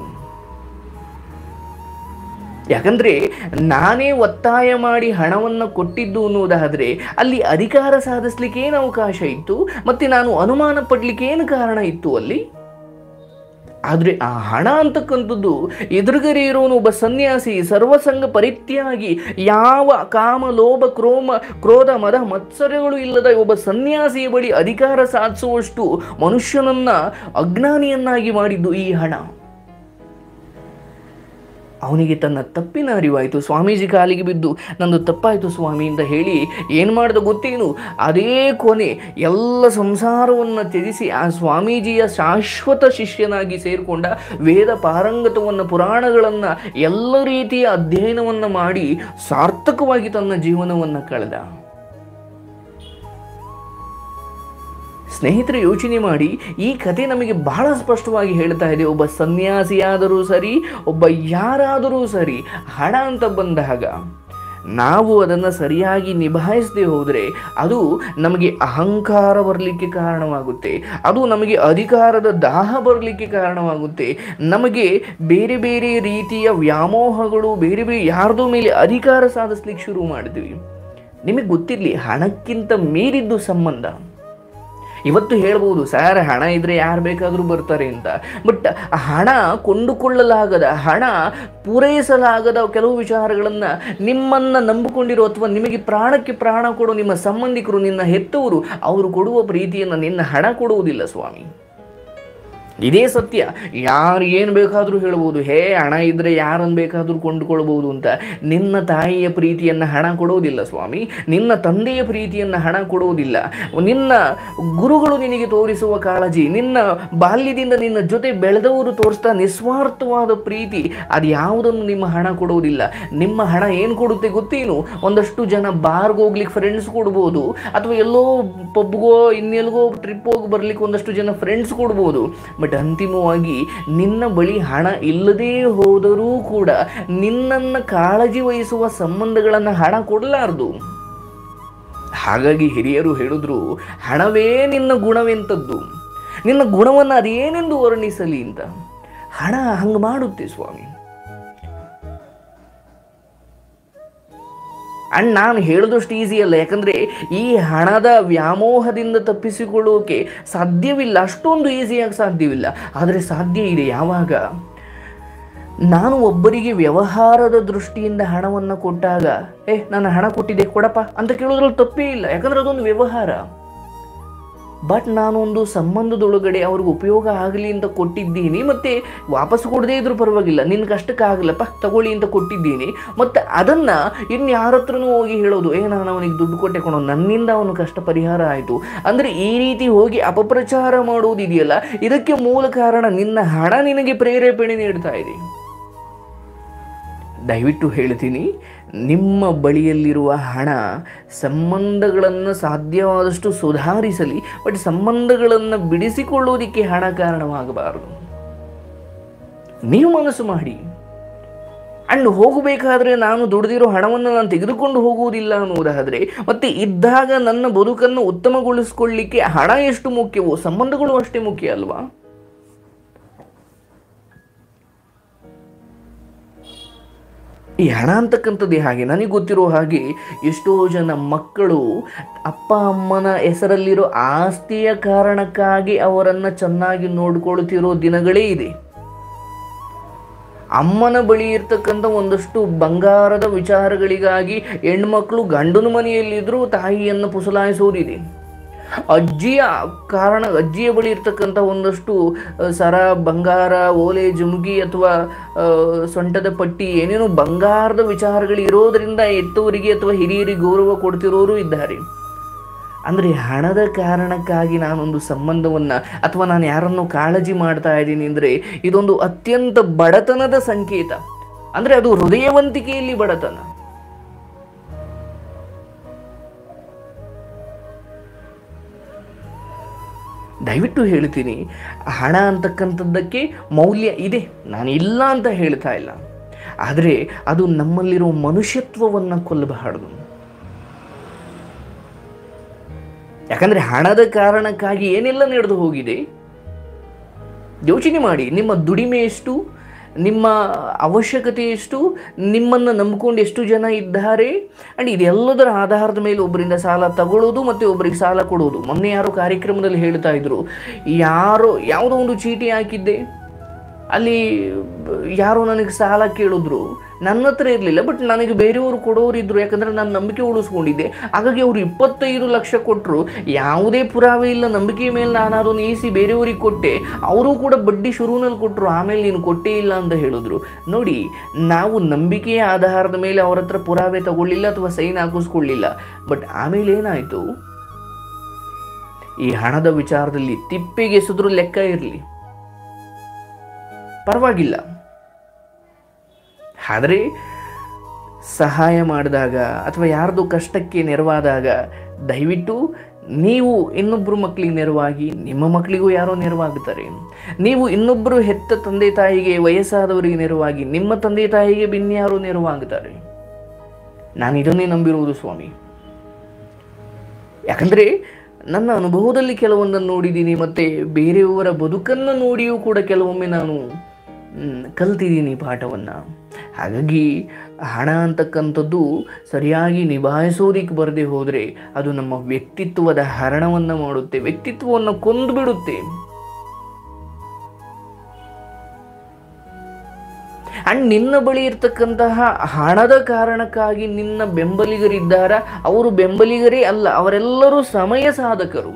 ಯಾಕಂದ್ರೆ ನಾನೇ ಒತ್ತಾಯ ಮಾಡಿ ಹಣವನ್ನು ಕೊಟ್ಟಿದ್ದು ಅನ್ನೋದಾದ್ರೆ ಅಲ್ಲಿ ಅಧಿಕಾರ ಸಾಧಿಸ್ಲಿಕ್ಕೆ ಏನು ಅವಕಾಶ ಇತ್ತು ಮತ್ತೆ ನಾನು ಅನುಮಾನ ಪಡ್ಲಿಕ್ಕೆ ಏನು ಕಾರಣ ಇತ್ತು ಅಲ್ಲಿ ಆದ್ರೆ ಆ ಹಣ ಅಂತಕ್ಕಂಥದ್ದು ಎದುರುಗಡೆ ಇರೋನು ಒಬ್ಬ ಸನ್ಯಾಸಿ ಸರ್ವಸಂಗ ಪರಿತ್ಯಾಗಿ ಯಾವ ಕಾಮ ಲೋಭ ಕ್ರೋಮ ಕ್ರೋಧ ಮದ ಮತ್ಸರಗಳು ಇಲ್ಲದ ಒಬ್ಬ ಸನ್ಯಾಸಿಯ ಬಳಿ ಅಧಿಕಾರ ಸಾಧಿಸುವಷ್ಟು ಮನುಷ್ಯನನ್ನ ಅಜ್ಞಾನಿಯನ್ನಾಗಿ ಮಾಡಿದ್ದು ಈ ಹಣ ಅವನಿಗೆ ತನ್ನ ತಪ್ಪಿನ ಅರಿವಾಯಿತು ಸ್ವಾಮೀಜಿ ಕಾಲಿಗೆ ಬಿದ್ದು ನಂದು ತಪ್ಪಾಯಿತು ಸ್ವಾಮಿ ಅಂತ ಹೇಳಿ ಏನು ಮಾಡ್ದ ಗೊತ್ತೇನು ಅದೇ ಕೊನೆ ಎಲ್ಲ ಸಂಸಾರವನ್ನು ತ್ಯಜಿಸಿ ಆ ಸ್ವಾಮೀಜಿಯ ಶಾಶ್ವತ ಶಿಷ್ಯನಾಗಿ ಸೇರಿಕೊಂಡ ವೇದ ಪಾರಂಗತವನ್ನು ಪುರಾಣಗಳನ್ನು ಎಲ್ಲ ರೀತಿಯ ಅಧ್ಯಯನವನ್ನು ಮಾಡಿ ಸಾರ್ಥಕವಾಗಿ ತನ್ನ ಜೀವನವನ್ನು ಕಳೆದ ಸ್ನೇಹಿತರೆ ಯೋಚನೆ ಮಾಡಿ ಈ ಕತೆ ನಮಗೆ ಬಹಳ ಸ್ಪಷ್ಟವಾಗಿ ಹೇಳ್ತಾ ಇದೆ ಒಬ್ಬ ಸನ್ಯಾಸಿಯಾದರೂ ಸರಿ ಒಬ್ಬ ಯಾರಾದರೂ ಸರಿ ಹಣ ಅಂತ ಬಂದಾಗ ನಾವು ಅದನ್ನು ಸರಿಯಾಗಿ ನಿಭಾಯಿಸದೆ ಹೋದರೆ ಅದು ನಮಗೆ ಅಹಂಕಾರ ಬರಲಿಕ್ಕೆ ಕಾರಣವಾಗುತ್ತೆ ಅದು ನಮಗೆ ಅಧಿಕಾರದ ದಾಹ ಬರಲಿಕ್ಕೆ ಕಾರಣವಾಗುತ್ತೆ ನಮಗೆ ಬೇರೆ ಬೇರೆ ರೀತಿಯ ವ್ಯಾಮೋಹಗಳು ಬೇರೆ ಬೇರೆ ಯಾರ್ದೋ ಮೇಲೆ ಅಧಿಕಾರ ಸಾಧಿಸ್ಲಿಕ್ಕೆ ಶುರು ಮಾಡ್ತೀವಿ ನಿಮಗೆ ಗೊತ್ತಿರಲಿ ಹಣಕ್ಕಿಂತ ಮೀರಿದ್ದು ಸಂಬಂಧ ಇವತ್ತು ಹೇಳ್ಬೋದು ಸರ್ ಹಣ ಇದ್ರೆ ಯಾರು ಬೇಕಾದರೂ ಬರ್ತಾರೆ ಅಂತ ಬಟ್ ಹಣ ಕೊಂಡುಕೊಳ್ಳಲಾಗದ ಹಣ ಪೂರೈಸಲಾಗದ ಕೆಲವು ವಿಚಾರಗಳನ್ನು ನಿಮ್ಮನ್ನು ನಂಬಿಕೊಂಡಿರೋ ಅಥವಾ ನಿಮಗೆ ಪ್ರಾಣಕ್ಕೆ ಪ್ರಾಣ ಕೊಡೋ ನಿಮ್ಮ ಸಂಬಂಧಿಕರು ನಿನ್ನ ಹೆತ್ತವರು ಅವರು ಕೊಡುವ ಪ್ರೀತಿಯನ್ನು ನಿನ್ನ ಹಣ ಕೊಡುವುದಿಲ್ಲ ಸ್ವಾಮಿ ಇದೇ ಸತ್ಯ ಯಾರು ಏನು ಬೇಕಾದರೂ ಹೇಳ್ಬೋದು ಹೇ ಹಣ ಇದ್ದರೆ ಯಾರನ್ನು ಬೇಕಾದರೂ ಕೊಂಡುಕೊಳ್ಬೋದು ಅಂತ ನಿನ್ನ ತಾಯಿಯ ಪ್ರೀತಿಯನ್ನು ಹಣ ಕೊಡೋದಿಲ್ಲ ಸ್ವಾಮಿ ನಿನ್ನ ತಂದೆಯ ಪ್ರೀತಿಯನ್ನು ಹಣ ಕೊಡುವುದಿಲ್ಲ ನಿನ್ನ ಗುರುಗಳು ನಿನಗೆ ತೋರಿಸುವ ಕಾಳಜಿ ನಿನ್ನ ಬಾಲ್ಯದಿಂದ ನಿನ್ನ ಜೊತೆ ಬೆಳೆದವರು ತೋರಿಸ್ತಾ ನಿಸ್ವಾರ್ಥವಾದ ಪ್ರೀತಿ ಅದು ಯಾವುದನ್ನು ನಿಮ್ಮ ಹಣ ಕೊಡುವುದಿಲ್ಲ ನಿಮ್ಮ ಹಣ ಏನು ಕೊಡುತ್ತೆ ಗೊತ್ತೇನು ಒಂದಷ್ಟು ಜನ ಬಾರ್ಗೆ ಹೋಗ್ಲಿಕ್ಕೆ ಫ್ರೆಂಡ್ಸ್ ಕೊಡ್ಬೋದು ಅಥವಾ ಎಲ್ಲೋ ಪಬ್ಗೋ ಇನ್ನೆಲ್ಗೋ ಟ್ರಿಪ್ ಹೋಗಿ ಬರ್ಲಿಕ್ಕೆ ಒಂದಷ್ಟು ಜನ ಫ್ರೆಂಡ್ಸ್ ಕೊಡ್ಬೋದು ಬಟ್ ಅಂತಿಮವಾಗಿ ನಿನ್ನ ಬಳಿ ಹಣ ಇಲ್ಲದೇ ಹೋದರೂ ಕೂಡ ನಿನ್ನನ್ನು ಕಾಳಜಿ ವಹಿಸುವ ಸಂಬಂಧಗಳನ್ನು ಹಣ ಕೊಡಲಾರದು ಹಾಗಾಗಿ ಹಿರಿಯರು ಹೇಳಿದ್ರು ಹಣವೇ ನಿನ್ನ ಗುಣವೆಂಥದ್ದು ನಿನ್ನ ಗುಣವನ್ನು ಅದೇನೆಂದು ವರ್ಣಿಸಲಿ ಅಂತ ಹಣ ಹಂಗೆ ಮಾಡುತ್ತೆ ಸ್ವಾಮಿ ಅಂಡ್ ನಾನು ಹೇಳಿದಷ್ಟು ಈಸಿ ಅಲ್ಲ ಯಾಕಂದರೆ ಈ ಹಣದ ವ್ಯಾಮೋಹದಿಂದ ತಪ್ಪಿಸಿಕೊಳ್ಳೋಕೆ ಸಾಧ್ಯವಿಲ್ಲ ಅಷ್ಟೊಂದು ಈಸಿಯಾಗಿ ಸಾಧ್ಯವಿಲ್ಲ ಆದರೆ ಸಾಧ್ಯ ಇದೆ ಯಾವಾಗ ನಾನು ಒಬ್ಬರಿಗೆ ವ್ಯವಹಾರದ ದೃಷ್ಟಿಯಿಂದ ಹಣವನ್ನು ಕೊಟ್ಟಾಗ ಏ ನಾನು ಹಣ ಕೊಟ್ಟಿದ್ದೆ ಕೊಡಪ್ಪ ಅಂತ ಕೇಳೋದ್ರಲ್ಲಿ ತಪ್ಪೇ ಇಲ್ಲ ಯಾಕಂದ್ರೆ ಅದೊಂದು ವ್ಯವಹಾರ ಬಟ್ ನಾನೊಂದು ಸಂಬಂಧದೊಳಗಡೆ ಅವ್ರಿಗೆ ಉಪಯೋಗ ಆಗಲಿ ಅಂತ ಕೊಟ್ಟಿದ್ದೀನಿ ಮತ್ತು ವಾಪಸ್ ಕೊಡದೇ ಇದ್ರೂ ಪರವಾಗಿಲ್ಲ ನಿನ್ನ ಕಷ್ಟಕ್ಕಾಗಲ್ಲಪ್ಪ ತಗೊಳ್ಳಿ ಅಂತ ಕೊಟ್ಟಿದ್ದೀನಿ ಮತ್ತು ಅದನ್ನು ಇನ್ನು ಯಾರ ಹತ್ರನೂ ಹೋಗಿ ಹೇಳೋದು ಏ ನಾನು ಅವನಿಗೆ ದುಡ್ಡು ಕೊಟ್ಟೆ ಕೊಡೋ ನನ್ನಿಂದ ಅವನು ಕಷ್ಟ ಪರಿಹಾರ ಆಯಿತು ಅಂದರೆ ಈ ರೀತಿ ಹೋಗಿ ಅಪಪ್ರಚಾರ ಮಾಡುವುದಿದೆಯಲ್ಲ ಇದಕ್ಕೆ ಮೂಲ ಕಾರಣ ನಿನ್ನ ಹಣ ನಿನಗೆ ಪ್ರೇರೇಪಣೆ ನೀಡ್ತಾ ಇದೆ ದಯವಿಟ್ಟು ಹೇಳ್ತೀನಿ ನಿಮ್ಮ ಬಳಿಯಲ್ಲಿರುವ ಹಣ ಸಂಬಂಧಗಳನ್ನು ಸಾಧ್ಯವಾದಷ್ಟು ಸುಧಾರಿಸಲಿ ಬಟ್ ಸಂಬಂಧಗಳನ್ನು ಬಿಡಿಸಿಕೊಳ್ಳುವುದಕ್ಕೆ ಹಣ ಕಾರಣವಾಗಬಾರದು ನೀವು ಮನಸ್ಸು ಮಾಡಿ ಅಂಡ್ ಹೋಗಬೇಕಾದ್ರೆ ನಾನು ದುಡಿದಿರೋ ಹಣವನ್ನು ನಾನು ತೆಗೆದುಕೊಂಡು ಹೋಗುವುದಿಲ್ಲ ಅನ್ನುವುದಾದರೆ ಮತ್ತೆ ಇದ್ದಾಗ ನನ್ನ ಬದುಕನ್ನು ಉತ್ತಮಗೊಳಿಸ್ಕೊಳ್ಳಿಕ್ಕೆ ಹಣ ಎಷ್ಟು ಮುಖ್ಯವೋ ಸಂಬಂಧಗಳು ಅಷ್ಟೇ ಮುಖ್ಯ ಅಲ್ವಾ ಈ ಹಣ ಅಂತಕ್ಕಂಥದ್ದೇ ಹಾಗೆ ನನಗೆ ಗೊತ್ತಿರೋ ಹಾಗೆ ಎಷ್ಟೋ ಜನ ಮಕ್ಕಳು ಅಪ್ಪ ಅಮ್ಮನ ಹೆಸರಲ್ಲಿರೋ ಆಸ್ತಿಯ ಕಾರಣಕ್ಕಾಗಿ ಅವರನ್ನು ಚೆನ್ನಾಗಿ ನೋಡ್ಕೊಳ್ತಿರೋ ದಿನಗಳೇ ಇದೆ ಅಮ್ಮನ ಬಳಿ ಇರ್ತಕ್ಕಂಥ ಒಂದಷ್ಟು ಬಂಗಾರದ ವಿಚಾರಗಳಿಗಾಗಿ ಹೆಣ್ಮಕ್ಳು ಗಂಡನ ಮನೆಯಲ್ಲಿದ್ದರೂ ತಾಯಿಯನ್ನು ಪುಸಲಾಯಿಸೋದಿದೆ ಅಜ್ಜಿಯ ಕಾರಣ ಅಜ್ಜಿಯ ಬಳಿ ಇರ್ತಕ್ಕಂಥ ಒಂದಷ್ಟು ಅ, ಸರ ಬಂಗಾರ ಓಲೆ ಜುಮುಗಿ ಅಥವಾ ಆ, ಸೊಂಟದ ಪಟ್ಟಿ ಏನೇನೋ ಬಂಗಾರದ ವಿಚಾರಗಳು ಇರೋದರಿಂದ ಎತ್ತವರಿಗೆ ಅಥವಾ ಹಿರಿಯರಿಗೆ ಗೌರವ ಕೊಡ್ತಿರೋರು ಇದ್ದಾರೆ ಅಂದರೆ ಹಣದ ಕಾರಣಕ್ಕಾಗಿ ನಾನೊಂದು ಸಂಬಂಧವನ್ನು ಅಥವಾ ನಾನು ಯಾರನ್ನು ಕಾಳಜಿ ಮಾಡ್ತಾ ಇದ್ದೀನಿ ಅಂದರೆ ಇದೊಂದು ಅತ್ಯಂತ ಬಡತನದ ಸಂಕೇತ ಅಂದರೆ ಅದು ಹೃದಯವಂತಿಕೆಯಲ್ಲಿ ಬಡತನ ದಯವಿಟ್ಟು ಹೇಳ್ತೀನಿ ಹಣ ಅಂತಕ್ಕಂಥದ್ದಕ್ಕೆ ಮೌಲ್ಯ ಇದೆ ನಾನು ಇಲ್ಲ ಅಂತ ಹೇಳ್ತಾ ಇಲ್ಲ ಆದರೆ ಅದು ನಮ್ಮಲ್ಲಿರೋ ಮನುಷ್ಯತ್ವವನ್ನು ಕೊಲ್ಲಬಾರದು ಯಾಕಂದರೆ ಹಣದ ಕಾರಣಕ್ಕಾಗಿ ಏನೆಲ್ಲ ನಡೆದು ಹೋಗಿದೆ ಯೋಚನೆ ಮಾಡಿ ನಿಮ್ಮ ದುಡಿಮೆ ಎಷ್ಟು ನಿಮ್ಮ ಅವಶ್ಯಕತೆ ಎಷ್ಟು ನಿಮ್ಮನ್ನು ನಂಬಿಕೊಂಡು ಎಷ್ಟು ಜನ ಇದ್ದಾರೆ ಆ್ಯಂಡ್ ಇದೆಲ್ಲದರ ಆಧಾರದ ಮೇಲೆ ಒಬ್ಬರಿಂದ ಸಾಲ ತಗೊಳ್ಳೋದು ಮತ್ತು ಒಬ್ಬರಿಗೆ ಸಾಲ ಕೊಡೋದು ಮೊನ್ನೆ ಯಾರೋ ಕಾರ್ಯಕ್ರಮದಲ್ಲಿ ಹೇಳ್ತಾ ಇದ್ರು ಯಾರೋ ಯಾವುದೋ ಒಂದು ಚೀಟಿ ಹಾಕಿದ್ದೆ ಅಲ್ಲಿ ಯಾರೋ ನನಗೆ ಸಾಲ ಕೇಳಿದ್ರು ನನ್ನ ಹತ್ರ ಇರಲಿಲ್ಲ ಬಟ್ ನನಗೆ ಬೇರೆಯವರು ಕೊಡೋರಿದ್ರು ಯಾಕಂದರೆ ನಾನು ನಂಬಿಕೆ ಉಳಿಸ್ಕೊಂಡಿದ್ದೆ ಹಾಗಾಗಿ ಅವರು ಇಪ್ಪತ್ತೈದು ಲಕ್ಷ ಕೊಟ್ಟರು ಯಾವುದೇ ಪುರಾವೆ ಇಲ್ಲ ನಂಬಿಕೆ ಮೇಲೆ ನಾನು ಅದನ್ನು ಈಸಿ ಬೇರೆಯವ್ರಿಗೆ ಕೊಟ್ಟೆ ಅವರು ಕೂಡ ಬಡ್ಡಿ ಶುರುವಿನಲ್ಲಿ ಕೊಟ್ಟರು ಆಮೇಲೆ ನೀನು ಕೊಟ್ಟೇ ಇಲ್ಲ ಅಂತ ಹೇಳಿದ್ರು ನೋಡಿ ನಾವು ನಂಬಿಕೆಯ ಆಧಾರದ ಮೇಲೆ ಅವ್ರ ಹತ್ರ ಪುರಾವೆ ತಗೊಳ್ಳಿಲ್ಲ ಅಥವಾ ಸೈನ್ ಹಾಕಿಸ್ಕೊಳ್ಳಿಲ್ಲ ಬಟ್ ಆಮೇಲೆ ಏನಾಯಿತು ಈ ಹಣದ ವಿಚಾರದಲ್ಲಿ ತಿಪ್ಪಿಗೆ ಎಸೆದ್ರೂ ಲೆಕ್ಕ ಇರಲಿ ಪರವಾಗಿಲ್ಲ ಆದರೆ ಸಹಾಯ ಮಾಡಿದಾಗ ಅಥವಾ ಯಾರ್ದು ಕಷ್ಟಕ್ಕೆ ನೆರವಾದಾಗ ದಯವಿಟ್ಟು ನೀವು ಇನ್ನೊಬ್ಬರು ಮಕ್ಕಳಿಗೆ ನೆರವಾಗಿ ನಿಮ್ಮ ಮಕ್ಕಳಿಗೂ ಯಾರೋ ನೆರವಾಗುತ್ತಾರೆ ನೀವು ಇನ್ನೊಬ್ಬರು ಹೆತ್ತ ತಂದೆ ತಾಯಿಗೆ ವಯಸ್ಸಾದವರಿಗೆ ನೆರವಾಗಿ ನಿಮ್ಮ ತಂದೆ ತಾಯಿಗೆ ಬಿನ್ಯಾರೋ ನೆರವಾಗುತ್ತಾರೆ ನಾನು ಇದನ್ನೇ ನಂಬಿರುವುದು ಸ್ವಾಮಿ ಯಾಕಂದರೆ ನನ್ನ ಅನುಭವದಲ್ಲಿ ಕೆಲವೊಂದನ್ನು ನೋಡಿದ್ದೀನಿ ಮತ್ತು ಬೇರೆಯವರ ಬದುಕನ್ನು ನೋಡಿಯೂ ಕೂಡ ಕೆಲವೊಮ್ಮೆ ನಾನು ಮ್, ಕಲ್ತಿದ್ದೀನಿ ಪಾಠವನ್ನು ಹಾಗಾಗಿ ಹಣ ಅಂತಕ್ಕಂಥದ್ದು ಸರಿಯಾಗಿ ನಿಭಾಯಿಸೋದಿಕ್ಕೆ ಬರದೆ ಹೋದರೆ ಅದು ನಮ್ಮ ವ್ಯಕ್ತಿತ್ವದ ಹರಣವನ್ನು ಮಾಡುತ್ತೆ ವ್ಯಕ್ತಿತ್ವವನ್ನು ಕೊಂದು ಬಿಡುತ್ತೆ ಅಂಡ್ ನಿನ್ನ ಬಳಿ ಇರ್ತಕ್ಕಂತಹ ಹಣದ ಕಾರಣಕ್ಕಾಗಿ ನಿನ್ನ ಬೆಂಬಲಿಗರಿದ್ದಾರ ಅವರು ಬೆಂಬಲಿಗರೇ ಅಲ್ಲ ಅವರೆಲ್ಲರೂ ಸಮಯ ಸಾಧಕರು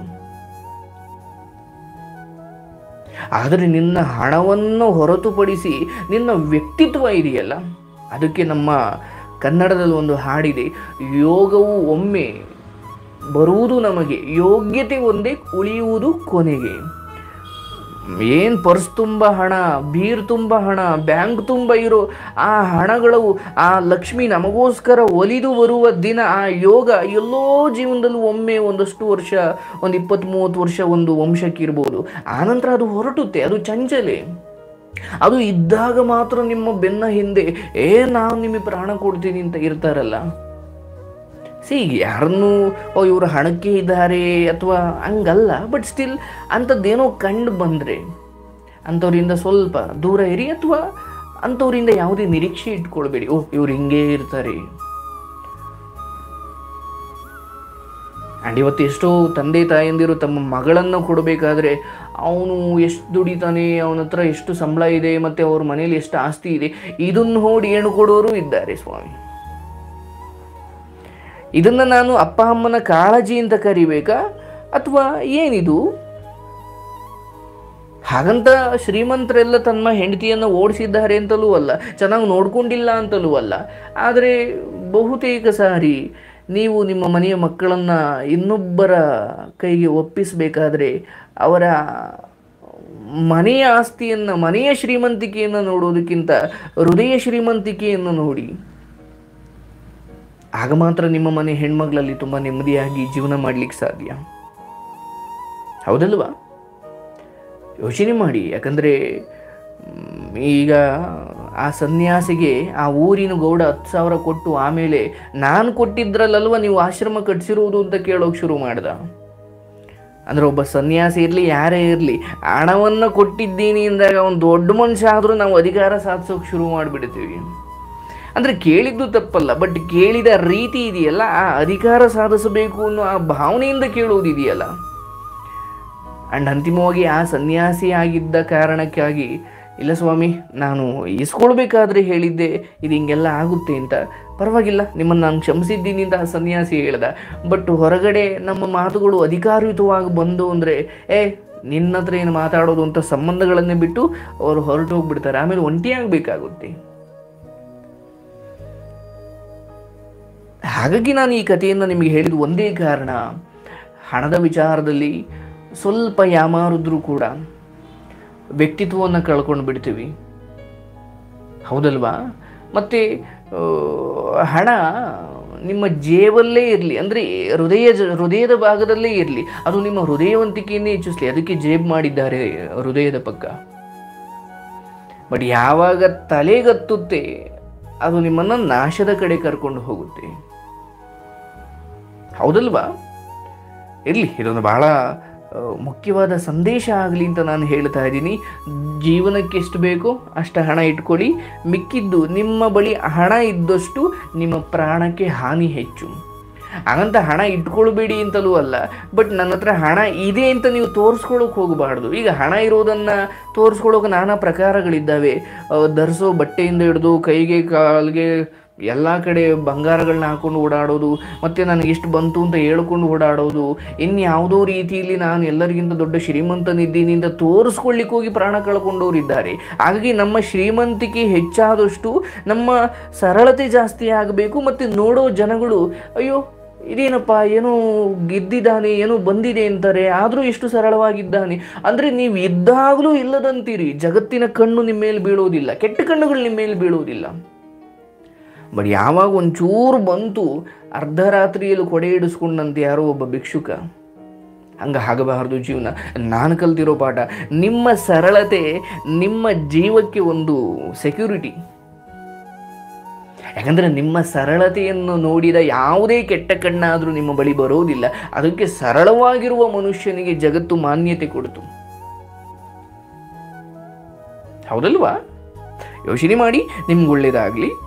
ಆದರೆ ನಿನ್ನ ಹಣವನ್ನು ಹೊರತುಪಡಿಸಿ ನಿನ್ನ ವ್ಯಕ್ತಿತ್ವ ಇದೆಯಲ್ಲ ಅದಕ್ಕೆ ನಮ್ಮ ಕನ್ನಡದಲ್ಲಿ ಒಂದು ಹಾಡಿದೆ ಯೋಗವು ಒಮ್ಮೆ ಬರುವುದು ನಮಗೆ ಯೋಗ್ಯತೆ ಒಂದೇ ಉಳಿಯುವುದು ಕೊನೆಗೆ ಏನು ಪರ್ಸ್ ತುಂಬ ಹಣ ಬೀರ್ ತುಂಬ ಹಣ ಬ್ಯಾಂಕ್ ತುಂಬ ಇರೋ ಆ ಹಣಗಳು ಆ ಲಕ್ಷ್ಮಿ ನಮಗೋಸ್ಕರ ಒಲಿದು ಬರುವ ದಿನ ಆ ಯೋಗ ಎಲ್ಲೋ ಜೀವನದಲ್ಲಿ ಒಮ್ಮೆ ಒಂದಷ್ಟು ವರ್ಷ ಒಂದು ಇಪ್ಪತ್ತ್ ಮೂವತ್ತು ವರ್ಷ ಒಂದು ವಂಶಕ್ಕೆ ಇರ್ಬೋದು ಆನಂತರ ಅದು ಹೊರಟುತ್ತೆ ಅದು ಚಂಚಲೆ ಅದು ಇದ್ದಾಗ ಮಾತ್ರ ನಿಮ್ಮ ಬೆನ್ನ ಹಿಂದೆ ಏ ನಾನು ನಿಮಗೆ ಪ್ರಾಣ ಕೊಡ್ತೀನಿ ಅಂತ ಇರ್ತಾರಲ್ಲ ಸಿ ಯಾರನ್ನು ಓ ಇವರು ಹಣಕ್ಕೆ ಇದ್ದಾರೆ ಅಥವಾ ಹಂಗಲ್ಲ ಬಟ್ ಸ್ಟಿಲ್ ಅಂಥದ್ದೇನೋ ಕಂಡು ಬಂದರೆ ಅಂಥವ್ರಿಂದ ಸ್ವಲ್ಪ ದೂರ ಇರಿ ಅಥವಾ ಅಂಥವ್ರಿಂದ ಯಾವುದೇ ನಿರೀಕ್ಷೆ ಇಟ್ಕೊಳ್ಬೇಡಿ ಓ ಇವ್ರು ಹಿಂಗೇ ಇರ್ತಾರೆ ಆ್ಯಂಡ್ ಇವತ್ತು ಎಷ್ಟೋ ತಂದೆ ತಾಯಂದಿರು ತಮ್ಮ ಮಗಳನ್ನು ಕೊಡಬೇಕಾದ್ರೆ ಅವನು ಎಷ್ಟು ದುಡಿತಾನೆ ಅವನ ಹತ್ರ ಎಷ್ಟು ಸಂಬಳ ಇದೆ ಮತ್ತು ಅವ್ರ ಮನೇಲಿ ಎಷ್ಟು ಆಸ್ತಿ ಇದೆ ಇದನ್ನು ನೋಡಿ ಹೆಣ್ಣು ಕೊಡೋರು ಇದ್ದಾರೆ ಸ್ವಾಮಿ ಇದನ್ನು ನಾನು ಅಪ್ಪ ಅಮ್ಮನ ಕಾಳಜಿ ಅಂತ ಕರಿಬೇಕಾ ಅಥವಾ ಏನಿದು ಹಾಗಂತ ಶ್ರೀಮಂತರೆಲ್ಲ ತಮ್ಮ ಹೆಂಡತಿಯನ್ನು ಓಡಿಸಿದ್ದಾರೆ ಅಂತಲೂ ಅಲ್ಲ ಚೆನ್ನಾಗಿ ನೋಡ್ಕೊಂಡಿಲ್ಲ ಅಂತಲೂ ಅಲ್ಲ ಆದರೆ ಬಹುತೇಕ ಸಾರಿ ನೀವು ನಿಮ್ಮ ಮನೆಯ ಮಕ್ಕಳನ್ನು ಇನ್ನೊಬ್ಬರ ಕೈಗೆ ಒಪ್ಪಿಸಬೇಕಾದ್ರೆ ಅವರ ಮನೆಯ ಆಸ್ತಿಯನ್ನು ಮನೆಯ ಶ್ರೀಮಂತಿಕೆಯನ್ನು ನೋಡೋದಕ್ಕಿಂತ ಹೃದಯ ಶ್ರೀಮಂತಿಕೆಯನ್ನು ನೋಡಿ ಆಗ ಮಾತ್ರ ನಿಮ್ಮ ಮನೆ ಹೆಣ್ಮಗಳಲ್ಲಿ ತುಂಬ ನೆಮ್ಮದಿಯಾಗಿ ಜೀವನ ಮಾಡಲಿಕ್ಕೆ ಸಾಧ್ಯ ಹೌದಲ್ವಾ ಯೋಚನೆ ಮಾಡಿ ಯಾಕಂದರೆ ಮ್, ಈಗ ಆ ಸನ್ಯಾಸಿಗೆ ಆ ಊರಿನ ಗೌಡ ಹತ್ತು ಸಾವಿರ ಕೊಟ್ಟು ಆಮೇಲೆ ನಾನು ಕೊಟ್ಟಿದ್ರಲ್ಲಲ್ವ ನೀವು ಆಶ್ರಮ ಕಟ್ಸಿರುವುದು ಅಂತ ಕೇಳೋಕೆ ಶುರು ಮಾಡ್ದ ಅಂದ್ರೆ ಒಬ್ಬ ಸನ್ಯಾಸಿ ಇರಲಿ ಯಾರೇ ಇರಲಿ ಹಣವನ್ನು ಕೊಟ್ಟಿದ್ದೀನಿ ಅಂದಾಗ ಅವನು ದೊಡ್ಡ ಮನುಷ್ಯ ಆದರೂ ನಾವು ಅಧಿಕಾರ ಸಾಧಿಸೋಕೆ ಶುರು ಮಾಡಿಬಿಡ್ತೀವಿ ಅಂದರೆ ಕೇಳಿದ್ದು ತಪ್ಪಲ್ಲ ಬಟ್ ಕೇಳಿದ ರೀತಿ ಇದೆಯಲ್ಲ ಆ ಅಧಿಕಾರ ಸಾಧಿಸಬೇಕು ಅನ್ನೋ ಆ ಭಾವನೆಯಿಂದ ಕೇಳುವುದಿದೆಯಲ್ಲ ಆ್ಯಂಡ್ ಅಂತಿಮವಾಗಿ ಆ ಸನ್ಯಾಸಿ ಆಗಿದ್ದ ಕಾರಣಕ್ಕಾಗಿ ಇಲ್ಲ ಸ್ವಾಮಿ ನಾನು ಇಸ್ಕೊಳ್ಬೇಕಾದ್ರೆ ಹೇಳಿದ್ದೆ ಇದು ಹಿಂಗೆಲ್ಲ ಆಗುತ್ತೆ ಅಂತ ಪರವಾಗಿಲ್ಲ ನಿಮ್ಮನ್ನು ನಾನು ಕ್ಷಮಿಸಿದ್ದೀನಿ ಅಂತ ಆ ಸನ್ಯಾಸಿ ಹೇಳ್ದ ಬಟ್ ಹೊರಗಡೆ ನಮ್ಮ ಮಾತುಗಳು ಅಧಿಕಾರಯುತವಾಗಿ ಬಂದು ಅಂದರೆ ಏ ನಿನ್ನ ಹತ್ರ ಏನು ಮಾತಾಡೋದು ಅಂತ ಸಂಬಂಧಗಳನ್ನೇ ಬಿಟ್ಟು ಅವರು ಹೊರಟು ಹೋಗ್ಬಿಡ್ತಾರೆ ಆಮೇಲೆ ಒಂಟಿಯಾಗಬೇಕಾಗುತ್ತೆ ಹಾಗಾಗಿ ನಾನು ಈ ಕಥೆಯನ್ನು ನಿಮಗೆ ಹೇಳಿದ ಒಂದೇ ಕಾರಣ ಹಣದ ವಿಚಾರದಲ್ಲಿ ಸ್ವಲ್ಪ ಯಾಮಾರಿದ್ರೂ ಕೂಡ ವ್ಯಕ್ತಿತ್ವವನ್ನು ಕಳ್ಕೊಂಡು ಬಿಡ್ತೀವಿ ಹೌದಲ್ವಾ ಮತ್ತು ಹಣ ನಿಮ್ಮ ಜೇಬಲ್ಲೇ ಇರಲಿ ಅಂದರೆ ಹೃದಯ ಜ- ಹೃದಯದ ಭಾಗದಲ್ಲೇ ಇರಲಿ ಅದು ನಿಮ್ಮ ಹೃದಯವಂತಿಕೆಯನ್ನೇ ಹೆಚ್ಚಿಸಲಿ ಅದಕ್ಕೆ ಜೇಬ್ ಮಾಡಿದ್ದಾರೆ ಹೃದಯದ ಪಕ್ಕ ಬಟ್ ಯಾವಾಗ ತಲೆಗತ್ತುತ್ತೆ ಅದು ನಿಮ್ಮನ್ನು ನಾಶದ ಕಡೆ ಕರ್ಕೊಂಡು ಹೋಗುತ್ತೆ ಹೌದಲ್ವಾ ಇರಲಿ ಇದೊಂದು ಬಹಳ ಆ, ಮುಖ್ಯವಾದ ಸಂದೇಶ ಆಗಲಿ ಅಂತ ನಾನು ಹೇಳ್ತಾ ಇದ್ದೀನಿ ಜೀವನಕ್ಕೆ ಎಷ್ಟು ಬೇಕೋ ಅಷ್ಟು ಹಣ ಇಟ್ಕೊಳ್ಳಿ ಮಿಕ್ಕಿದ್ದು ನಿಮ್ಮ ಬಳಿ ಹಣ ಇದ್ದಷ್ಟು ನಿಮ್ಮ ಪ್ರಾಣಕ್ಕೆ ಹಾನಿ ಹೆಚ್ಚು ಹಾಗಂತ ಹಣ ಇಟ್ಕೊಳ್ಬೇಡಿ ಅಂತಲೂ ಅಲ್ಲ ಬಟ್ ನನ್ನ ಹತ್ರ ಹಣ ಇದೆ ಅಂತ ನೀವು ತೋರಿಸ್ಕೊಳ್ಳೋಕೆ ಹೋಗಬಾರ್ದು ಈಗ ಹಣ ಇರೋದನ್ನು ತೋರಿಸ್ಕೊಳ್ಳೋಕೆ ನಾನಾ ಪ್ರಕಾರಗಳಿದ್ದಾವೆ ಆ, ಧರಿಸೋ ಬಟ್ಟೆಯಿಂದ ಹಿಡಿದು ಕೈಗೆ ಕಾಲಿಗೆ ಎಲ್ಲ ಕಡೆ ಬಂಗಾರಗಳನ್ನ ಹಾಕೊಂಡು ಓಡಾಡೋದು ಮತ್ತು ನನಗೆ ಎಷ್ಟು ಬಂತು ಅಂತ ಹೇಳ್ಕೊಂಡು ಓಡಾಡೋದು ಇನ್ಯಾವುದೋ ರೀತಿಯಲ್ಲಿ ನಾನು ಎಲ್ಲರಿಗಿಂತ ದೊಡ್ಡ ಶ್ರೀಮಂತನಿದ್ದೀನಿ ಅಂತ ತೋರಿಸ್ಕೊಳ್ಳಿಕ್ಕೆ ಹೋಗಿ ಪ್ರಾಣ ಕಳ್ಕೊಂಡವ್ರು ಇದ್ದಾರೆ ಹಾಗಾಗಿ ನಮ್ಮ ಶ್ರೀಮಂತಿಕೆ ಹೆಚ್ಚಾದಷ್ಟು ನಮ್ಮ ಸರಳತೆ ಜಾಸ್ತಿ ಆಗಬೇಕು ಮತ್ತು ನೋಡೋ ಜನಗಳು ಅಯ್ಯೋ ಇದೇನಪ್ಪ ಏನೋ ಗೆದ್ದಿದ್ದಾನೆ ಏನೋ ಬಂದಿದೆ ಅಂತಾರೆ ಆದರೂ ಎಷ್ಟು ಸರಳವಾಗಿದ್ದಾನೆ ಅಂದರೆ ನೀವು ಇದ್ದಾಗಲೂ ಇಲ್ಲದಂತೀರಿ ಜಗತ್ತಿನ ಕಣ್ಣು ನಿಮ್ಮ ಮೇಲೆ ಬೀಳೋದಿಲ್ಲ ಕೆಟ್ಟ ಕಣ್ಣುಗಳು ನಿಮ್ಮ ಮೇಲೆ ಬೀಳೋದಿಲ್ಲ ಬಟ್ ಯಾವಾಗ ಒಂಚೂರು ಬಂತು ಅರ್ಧರಾತ್ರಿಯಲ್ಲಿ ಕೊಡೆ ಹಿಡಿಸ್ಕೊಂಡಂತೆ ಯಾರೋ ಒಬ್ಬ ಭಿಕ್ಷುಕ ಹಂಗೆ ಆಗಬಾರ್ದು ಜೀವನ ನಾನು ಕಲ್ತಿರೋ ಪಾಠ ನಿಮ್ಮ ಸರಳತೆ ನಿಮ್ಮ ಜೀವಕ್ಕೆ ಒಂದು ಸೆಕ್ಯೂರಿಟಿ ಯಾಕಂದರೆ ನಿಮ್ಮ ಸರಳತೆಯನ್ನು ನೋಡಿದ ಯಾವುದೇ ಕೆಟ್ಟ ಕಣ್ಣಾದರೂ ನಿಮ್ಮ ಬಳಿ ಬರೋದಿಲ್ಲ ಅದಕ್ಕೆ ಸರಳವಾಗಿರುವ ಮನುಷ್ಯನಿಗೆ ಜಗತ್ತು ಮಾನ್ಯತೆ ಕೊಡ್ತು ಹೌದಲ್ವಾ ಯೋಚನೆ ಮಾಡಿ ನಿಮ್ಗೆ ಒಳ್ಳೇದಾಗಲಿ